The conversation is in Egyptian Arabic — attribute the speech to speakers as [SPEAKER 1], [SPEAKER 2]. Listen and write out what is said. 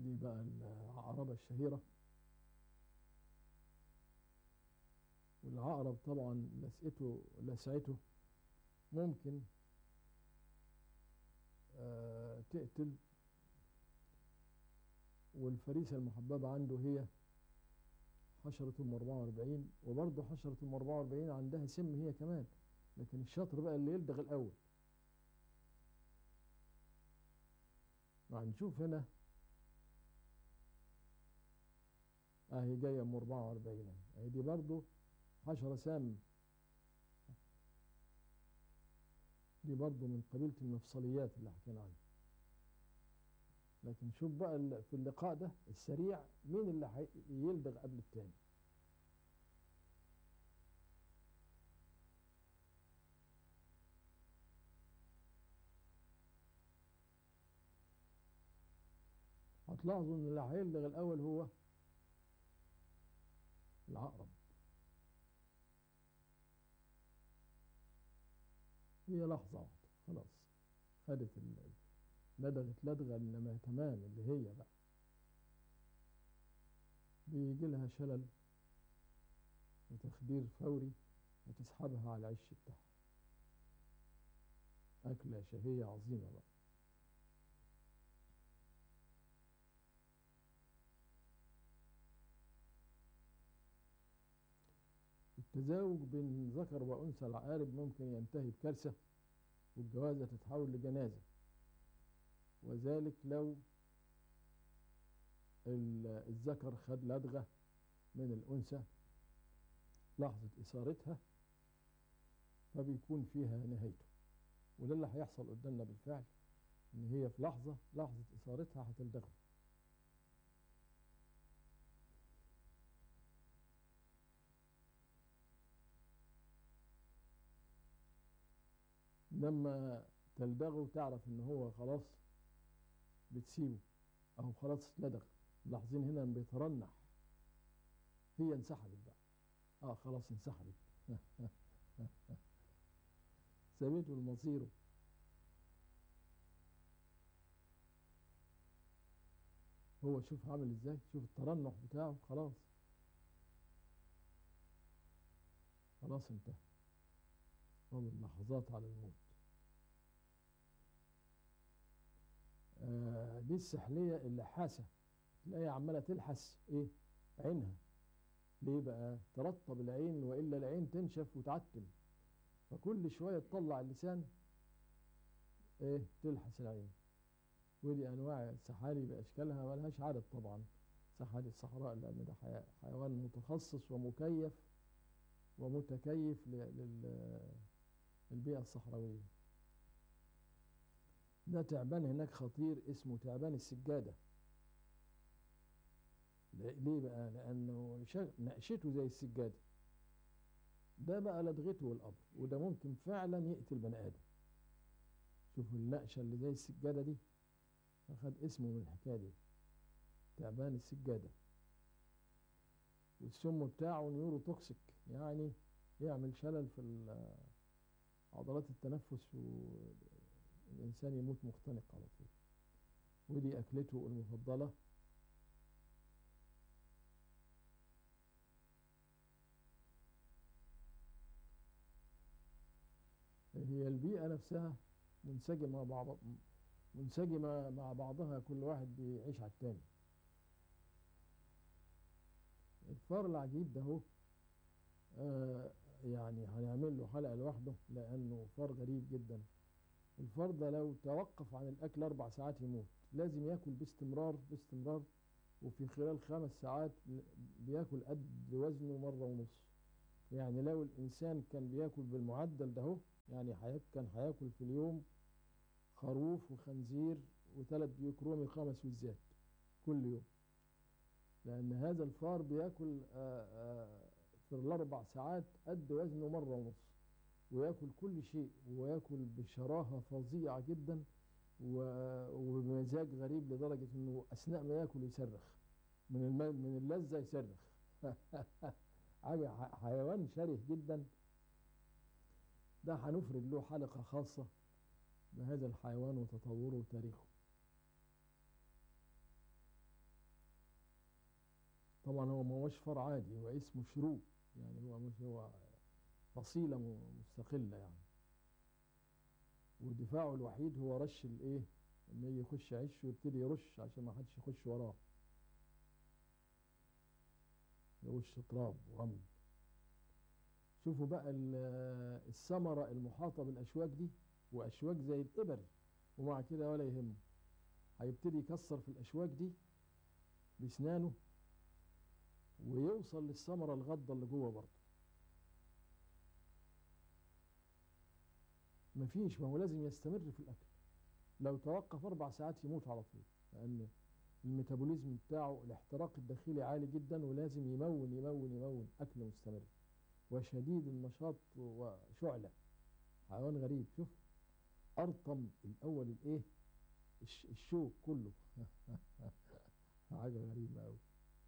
[SPEAKER 1] دي بقى العقربة الشهيرة والعقرب طبعا لسعته لسعته ممكن آه تقتل والفريسة المحببة عنده هي حشرة ام 44 وبرضه حشرة ام 44 عندها سم هي كمان لكن الشاطر بقى اللي يلدغ الأول هنشوف هنا اهي جاية ام 44 اهي دي برضه حشرة سام دي برضه من قبيلة المفصليات اللي حكينا عنها لكن شوف بقى في اللقاء ده السريع مين اللي يلدغ قبل التاني هتلاحظوا ان اللي هيلدغ الاول هو العقرب هي لحظة واحدة خلاص خدت لدغت لدغة انما تمام اللي هي بقى بيجي لها شلل وتخدير فوري وتسحبها على العش بتاعها أكلة شهية عظيمة بقى التزاوج بين ذكر وأنثى العقارب ممكن ينتهي بكارثة والجوازة تتحول لجنازة وذلك لو الذكر خد لدغة من الأنثى لحظة إثارتها فبيكون فيها نهايته وده اللي هيحصل قدامنا بالفعل إن هي في لحظة لحظة إثارتها هتلدغه لما تلدغه وتعرف ان هو خلاص بتسيبه اهو خلاص اتلدغ ملاحظين هنا بيترنح هي انسحبت بقى اه خلاص انسحبت سابته لمصيره هو شوف عامل ازاي شوف الترنح بتاعه خلاص خلاص انتهى فاضل لحظات على الموت آه دي السحلية اللي حاسة تلاقيها عمالة تلحس ايه عينها ليه بقى ترطب العين وإلا العين تنشف وتعتم فكل شوية تطلع اللسان ايه تلحس العين ودي أنواع السحالي بأشكالها ملهاش عدد طبعا سحالي الصحراء لأن ده حيوان متخصص ومكيف ومتكيف للبيئة الصحراوية ده تعبان هناك خطير اسمه تعبان السجادة ليه بقى لأنه نقشته زي السجادة ده بقى لدغته الأمر وده ممكن فعلا يقتل بني آدم شوفوا النقشة اللي زي السجادة دي أخد اسمه من الحكاية دي تعبان السجادة والسم بتاعه نيورو توكسيك يعني يعمل شلل في عضلات التنفس والإنسان يموت مختنق على طول ودي أكلته المفضلة هي البيئة نفسها منسجمة مع بعض منسجمة مع بعضها كل واحد بيعيش على التاني الفار العجيب ده هو آه يعني هنعمل له حلقة لوحده لأنه فار غريب جدا الفار ده لو توقف عن الأكل أربع ساعات يموت لازم يأكل باستمرار باستمرار وفي خلال خمس ساعات بياكل قد وزنه مرة ونص يعني لو الإنسان كان بياكل بالمعدل ده هو يعني كان هياكل في اليوم خروف وخنزير وثلاث ديوك رومي خمس وزات كل يوم لأن هذا الفار بياكل آآ آآ في الأربع ساعات قد وزنه مرة ونص وياكل كل شيء وياكل بشراهة فظيعة جدا وبمزاج غريب لدرجة انه اثناء ما ياكل يصرخ من الم... من اللذة يصرخ حيوان شره جدا ده هنفرد له حلقة خاصة بهذا الحيوان وتطوره وتاريخه طبعا هو ما هوش فار عادي هو اسمه شروق يعني هو مش هو فصيلة م- مستقلة يعني ودفاعه الوحيد هو رش الايه لما يجي يخش عش ويبتدي يرش عشان ما حدش يخش وراه يرش تراب ورمل شوفوا بقى ال- الثمرة المحاطة بالأشواك دي وأشواك زي الإبر ومع كده ولا يهمه هيبتدي يكسر في الأشواك دي بأسنانه ويوصل للثمرة الغضة اللي جوه برضه مفيش ما هو لازم يستمر في الأكل لو توقف أربع ساعات يموت على طول لأن الميتابوليزم بتاعه الاحتراق الداخلي عالي جدا ولازم يمون يمون يمون أكل مستمر وشديد النشاط وشعلة حيوان غريب شوف أرطم الأول الإيه الش- الشوك كله حاجة غريبة أوي